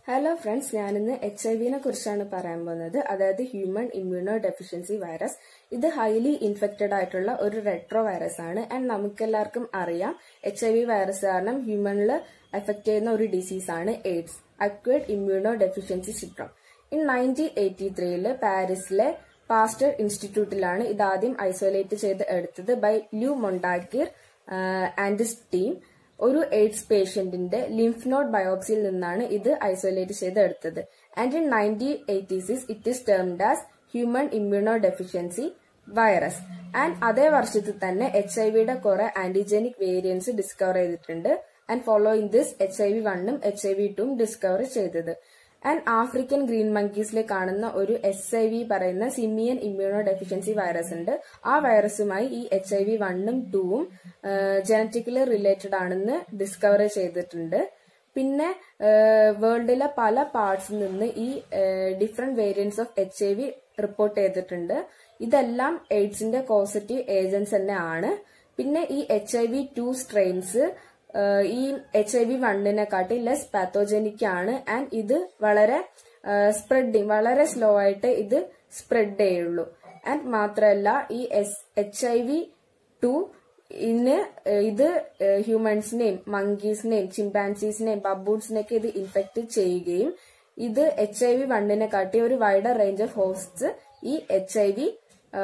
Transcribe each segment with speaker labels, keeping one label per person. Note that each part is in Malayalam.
Speaker 1: ഹലോ ഫ്രണ്ട്സ് ഞാനിന്ന് എച്ച് ഐ വിനെ കുറിച്ചാണ് പറയാൻ പോകുന്നത് അതായത് ഹ്യൂമൻ ഇമ്മ്യൂണോ ഡെഫിഷ്യൻസി വൈറസ് ഇത് ഹൈലി ഇൻഫെക്റ്റഡ് ആയിട്ടുള്ള ഒരു റെട്രോ വൈറസ് ആണ് ആൻഡ് നമുക്കെല്ലാവർക്കും അറിയാം എച്ച് ഐ വി വൈറസ് കാരണം ഹ്യൂമനിൽ എഫക്ട് ചെയ്യുന്ന ഒരു ഡിസീസ് ആണ് AIDS acquired immunodeficiency syndrome in nineteen eighty ത്രീയില് പാരീസിലെ പാസ്റ്റർ ഇൻസ്റ്റിറ്റ്യൂട്ടിലാണ് ഇതാദ്യം ഐസൊലേറ്റ് ചെയ്ത് എടുത്തത് by Luc Montagnier and his team ഒരു എയ്ഡ്സ് പേഷ്യന്റിന്റെ ലിംഫ് നോഡ് ബയോപ്സിയിൽ നിന്നാണ് ഇത് ഐസൊലേറ്റ് ചെയ്ത് എടുത്തത് and in nineteen eighty six it is termed as human immunodeficiency virus and അതേ വർഷത്തിൽ തന്നെ എച്ച് ഐ വിയുടെ കുറെ ആന്റിജനിക് വേരിയൻസ് ഡിസ്കവർ ചെയ്തിട്ടുണ്ട് and following this H I V വണ്ണും എച്ച് ഐ വി ടും ഡിസ്കവർ ചെയ്തത് ആൻഡ് ആഫ്രിക്കൻ ഗ്രീൻ മങ്കീസിൽ കാണുന്ന ഒരു എസ് ഐ വി പറയുന്ന സിമിയൻ ഇമ്മ്യൂണോ ഡെഫിഷ്യൻസി വൈറസ് ഉണ്ട് ആ വൈറസുമായി ഈ എച്ച് ഐ വി വണ്ണും ടൂവും ജനറ്റിക്കലി റിലേറ്റഡ് ആണെന്ന് ഡിസ്കവർ ചെയ്തിട്ടുണ്ട് പിന്നെ വേൾഡിലെ പല പാർട്സിൽ നിന്ന് ഈ different variants of H I V report ചെയ്തിട്ടുണ്ട് ഇതെല്ലാം എയ്ഡ്സിന്റെ കോസറ്റീവ് ഏജൻസ് തന്നെ ആണ് പിന്നെ ഈ H I V two strains ഈ എച്ച് ഐ വി വണ്ണിനെക്കാട്ടി ലെസ് പാത്തോജനിക് ആണ് ആൻഡ് ഇത് വളരെ സ്പ്രെഡിങ് വളരെ സ്ലോ ആയിട്ട് ഇത് സ്പ്രെഡ് ചെയ്യുള്ളൂ ആൻഡ് മാത്രമല്ല ഈ എച്ച് ഐ വി ടു ഇന്ന് ഇത് ഹ്യൂമൻസിനെയും മങ്കീസിനെയും ചിമ്പാൻസീസിനെയും ബബൂൺസിനെയൊക്കെ ഇത് ഇൻഫെക്ട് ചെയ്യുകയും ഇത് എച്ച് ഐ വി വണ്ണിനെ കാട്ടി ഒരു വൈഡർ റേഞ്ച് ഓഫ് ഹോസ്റ്റ്സ് ഈ എച്ച് ഐ വി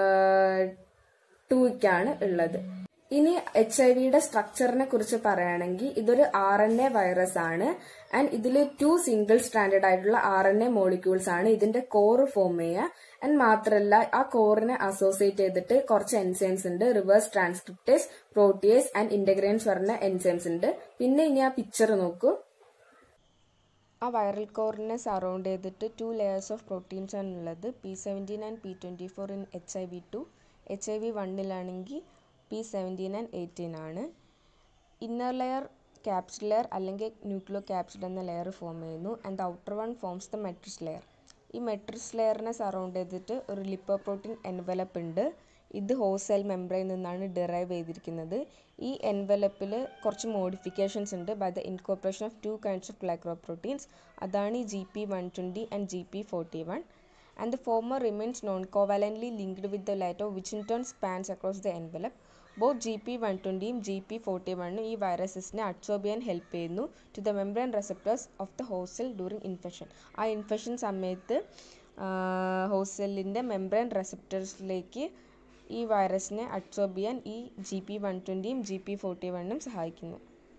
Speaker 1: ടൂക്കാണ് ഉള്ളത് ഇനി എച്ച് ഐ വിയുടെ സ്ട്രക്ചറിനെ കുറിച്ച് പറയുകയാണെങ്കിൽ ഇതൊരു ആർ എൻ എ വൈറസ് ആണ് ആൻഡ് ഇതിൽ ടു സിംഗിൾ സ്റ്റാൻഡേർഡ് ആയിട്ടുള്ള ആർ എൻ എ മോളിക്യൂൾസ് ആണ് ഇതിന്റെ കോർ ഫോം ചെയ്യുക ആൻഡ് മാത്രമല്ല ആ കോറിനെ അസോസിയേറ്റ് ചെയ്തിട്ട് കുറച്ച് എൻസൈംസ് ഉണ്ട് reverse transcriptase protease and integrase പറഞ്ഞ എൻസൈംസ് ഉണ്ട് പിന്നെ ഇനി ആ പിക്ചർ നോക്കൂ ആ വൈറൽ കോറിനെ സറൗണ്ട് ചെയ്തിട്ട് ടു ലെയേഴ്സ് ഓഫ് പ്രോട്ടീൻസ് ആണ് ഉള്ളത് P seventeen and P twenty four in H I V two H I V വണ്ണിലാണെങ്കിൽ പി സെവൻറ്റീൻ ആൻഡ് എയ്റ്റീൻ ആണ് ഇന്നർ ലെയർ ക്യാപ്സ് ലെയർ അല്ലെങ്കിൽ ന്യൂക്ലിയോ ക്യാപ്സിഡ് എന്ന ലെയർ ഫോം ചെയ്യുന്നു and the outer one forms the matrix layer ഈ മെട്രിക്സ് ലെയറിനെ സറൗണ്ട് ചെയ്തിട്ട് ഒരു ലിപ്പോ പ്രോട്ടീൻ എൻവലപ്പ് ഉണ്ട് ഇത് ഹോസെൽ മെംബ്രെയിൽ നിന്നാണ് ഡിറൈവ് ചെയ്തിരിക്കുന്നത് ഈ എൻവലപ്പിൽ കുറച്ച് മോഡിഫിക്കേഷൻസ് ഉണ്ട് by the incorporation of two kinds of glycoproteins അതാണ് ഈ G P one twenty and G P forty one and the former remains non-covalently linked with the latter which in turn spans across the envelope. Both G P one ട്വൻറ്റിയും ജി പി ഫോർട്ടി വണ്ണും ഈ വൈറസസിനെ അബ്സോർബ് ചെയ്യാൻ ഹെൽപ്പ് ചെയ്യുന്നു to the membrane receptors of the host during infection ആ ഇൻഫെക്ഷൻ സമയത്ത് ഹോസ്റ്റലിൻ്റെ മെംബ്രെയിൻ റെസപ്റ്റേഴ്സിലേക്ക് ഈ വൈറസിനെ അബ്സോർബ് ചെയ്യാൻ ഈ ജി പി വൺ ട്വൻറ്റിയും ജി പി ഫോർട്ടി വണ്ണും സഹായിക്കുന്നു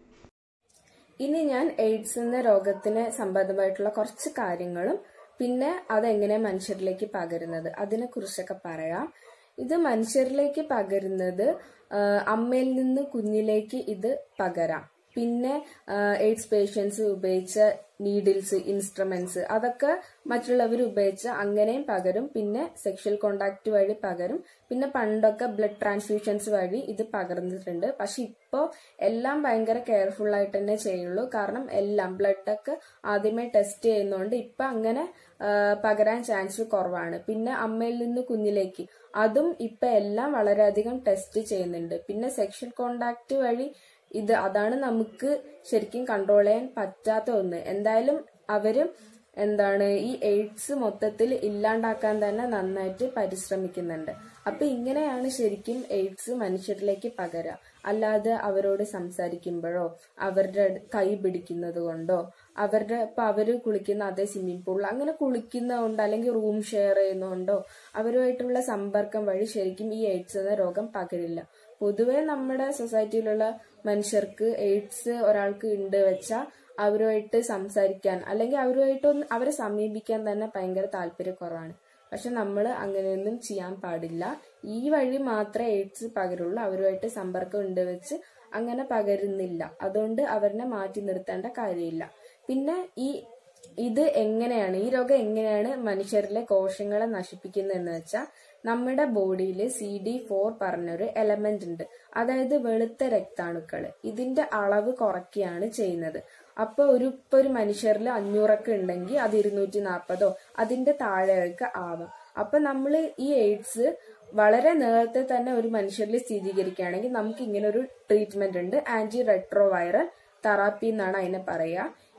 Speaker 1: ഇനി ഞാൻ എയ്ഡ്സ് എന്ന രോഗത്തിന് സംബന്ധമായിട്ടുള്ള കുറച്ച് കാര്യങ്ങളും പിന്നെ അതെങ്ങനെ മനുഷ്യരിലേക്ക് പകരുന്നത് അതിനെ കുറിച്ചൊക്കെ പറയാം ഇത് മനുഷ്യരിലേക്ക് പകരുന്നത് അമ്മയിൽ നിന്ന് കുഞ്ഞിലേക്ക് ഇത് പകരാം പിന്നെ എയ്ഡ്സ് പേഷ്യൻസ് ഉപയോഗിച്ച നീഡിൽസ് ഇൻസ്ട്രുമെന്റ്സ് അതൊക്കെ മറ്റുള്ളവർ ഉപയോഗിച്ച് അങ്ങനെയും പകരും പിന്നെ സെക്ഷൽ കോണ്ടാക്ട് വഴി പകരും പിന്നെ പണ്ടൊക്കെ ബ്ലഡ് ട്രാൻസ്ഫ്യൂഷൻസ് വഴി ഇത് പകർന്നിട്ടുണ്ട് പക്ഷെ ഇപ്പോൾ എല്ലാം ഭയങ്കര കെയർഫുൾ ആയിട്ട് തന്നെ ചെയ്യുള്ളൂ കാരണം എല്ലാം ബ്ലഡൊക്കെ ആദ്യമേ ടെസ്റ്റ് ചെയ്യുന്നതുകൊണ്ട് ഇപ്പൊ അങ്ങനെ പകരാൻ ചാൻസ് കുറവാണ് പിന്നെ അമ്മയിൽ നിന്ന് കുഞ്ഞിലേക്ക് അതും ഇപ്പൊ എല്ലാം വളരെയധികം ടെസ്റ്റ് ചെയ്യുന്നുണ്ട് പിന്നെ സെക്ഷൽ കോണ്ടാക്ട് വഴി ഇത് അതാണ് നമുക്ക് ശരിക്കും കൺട്രോൾ ചെയ്യാൻ പറ്റാത്ത ഒന്ന് എന്തായാലും അവര് എന്താണ് ഈ എയ്ഡ്സ് മൊത്തത്തിൽ ഇല്ലാണ്ടാക്കാൻ തന്നെ നന്നായിട്ട് പരിശ്രമിക്കുന്നുണ്ട് അപ്പൊ ഇങ്ങനെയാണ് ശരിക്കും എയ്ഡ്സ് മനുഷ്യരിലേക്ക് പകരുക അല്ലാതെ അവരോട് സംസാരിക്കുമ്പോഴോ അവരുടെ കൈ പിടിക്കുന്നത് കൊണ്ടോ അവരുടെ ഇപ്പൊ അവര് കുളിക്കുന്ന അതേ സ്വിമ്മിംഗ് പൂളിൽ അങ്ങനെ കുളിക്കുന്നതുകൊണ്ട് അല്ലെങ്കിൽ റൂം ഷെയർ ചെയ്യുന്നതുകൊണ്ടോ അവരുമായിട്ടുള്ള സമ്പർക്കം വഴി ശരിക്കും ഈ എയ്ഡ്സ് എന്ന രോഗം പകരില്ല പൊതുവെ നമ്മുടെ സൊസൈറ്റിയിലുള്ള മനുഷ്യർക്ക് എയ്ഡ്സ് ഒരാൾക്ക് ഉണ്ട് വെച്ചാൽ അവരുമായിട്ട് സംസാരിക്കാൻ അല്ലെങ്കിൽ അവരുമായിട്ട് ഒന്ന് അവരെ സമീപിക്കാൻ തന്നെ ഭയങ്കര താല്പര്യക്കുറവാണ് പക്ഷെ നമ്മൾ അങ്ങനെയൊന്നും ചെയ്യാൻ പാടില്ല ഈ വഴി മാത്രമേ എയ്ഡ്സ് പകരുള്ളൂ അവരുമായിട്ട് സമ്പർക്കം ഉണ്ട് വെച്ച് അങ്ങനെ പകരുന്നില്ല അതുകൊണ്ട് അവരെ മാറ്റി നിർത്തേണ്ട കാര്യമില്ല പിന്നെ ഈ ഇത് എങ്ങനെയാണ് ഈ രോഗം എങ്ങനെയാണ് മനുഷ്യരിലെ കോശങ്ങളെ നശിപ്പിക്കുന്നതെന്ന് വെച്ചാൽ നമ്മുടെ ബോഡിയിൽ സി ഡി ഫോർ പറഞ്ഞൊരു എലമെന്റ് ഉണ്ട് അതായത് വെളുത്ത രക്താണുക്കൾ ഇതിന്റെ അളവ് കുറയ്ക്കുകയാണ് ചെയ്യുന്നത് അപ്പൊ ഒരു ഇപ്പൊ ഒരു മനുഷ്യരിൽ അഞ്ഞൂറൊക്കെ ഉണ്ടെങ്കിൽ അത് ഇരുന്നൂറ്റി നാൽപ്പതോ അതിന്റെ താഴെയൊക്കെ ആവാം അപ്പൊ നമ്മൾ ഈ എയ്ഡ്സ് വളരെ നേരത്തെ തന്നെ ഒരു മനുഷ്യരിൽ സ്ഥിരീകരിക്കുകയാണെങ്കിൽ നമുക്ക് ഇങ്ങനെ ഒരു ട്രീറ്റ്മെന്റ് ഉണ്ട് ആന്റി റെട്രോ വൈറൽ തെറാപ്പി എന്നാണ് അതിനെ പറയുക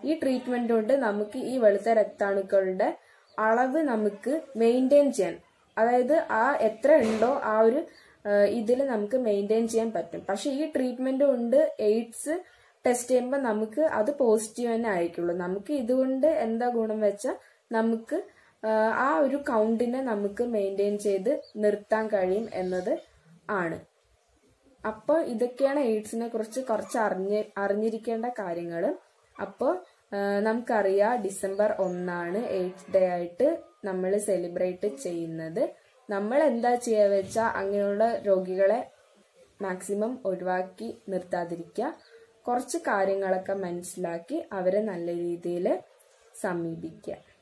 Speaker 1: ഈ ട്രീറ്റ്മെന്റ് കൊണ്ട് നമുക്ക് ഈ വെളുത്ത രക്താണുക്കളുടെ അളവ് നമുക്ക് മെയിൻറ്റെയിൻ ചെയ്യാൻ അതായത് ആ എത്ര ഉണ്ടോ ആ ഒരു ഇതിൽ നമുക്ക് മെയിൻറ്റെയിൻ ചെയ്യാൻ പറ്റും പക്ഷെ ഈ ട്രീറ്റ്മെന്റ് കൊണ്ട് എയ്ഡ്സ് ടെസ്റ്റ് ചെയ്യുമ്പോൾ നമുക്ക് അത് പോസിറ്റീവ് തന്നെ ആയിരിക്കുള്ളൂ നമുക്ക് ഇതുകൊണ്ട് എന്താ ഗുണം വെച്ചാൽ നമുക്ക് ആ ഒരു കൗണ്ടിനെ നമുക്ക് മെയിൻറ്റെയിൻ ചെയ്ത് നിർത്താൻ കഴിയും എന്നത് ആണ് അപ്പോൾ ഇതൊക്കെയാണ് എയ്ഡ്സിനെ കുറിച്ച് കുറച്ച് അറിഞ്ഞ് അറിഞ്ഞിരിക്കേണ്ട കാര്യങ്ങൾ അപ്പോൾ നമുക്കറിയാം ഡിസംബർ ഒന്നാണ് എയ്ഡ്സ് ഡേ ആയിട്ട് നമ്മൾ സെലിബ്രേറ്റ് ചെയ്യുന്നത് നമ്മൾ എന്താ ചെയ്യുക വെച്ചാൽ അങ്ങനെയുള്ള രോഗികളെ മാക്സിമം ഒഴിവാക്കി നിർത്താതിരിക്കുക കുറച്ച് കാര്യങ്ങളൊക്കെ മനസ്സിലാക്കി അവരെ നല്ല രീതിയിൽ സമീപിക്കുക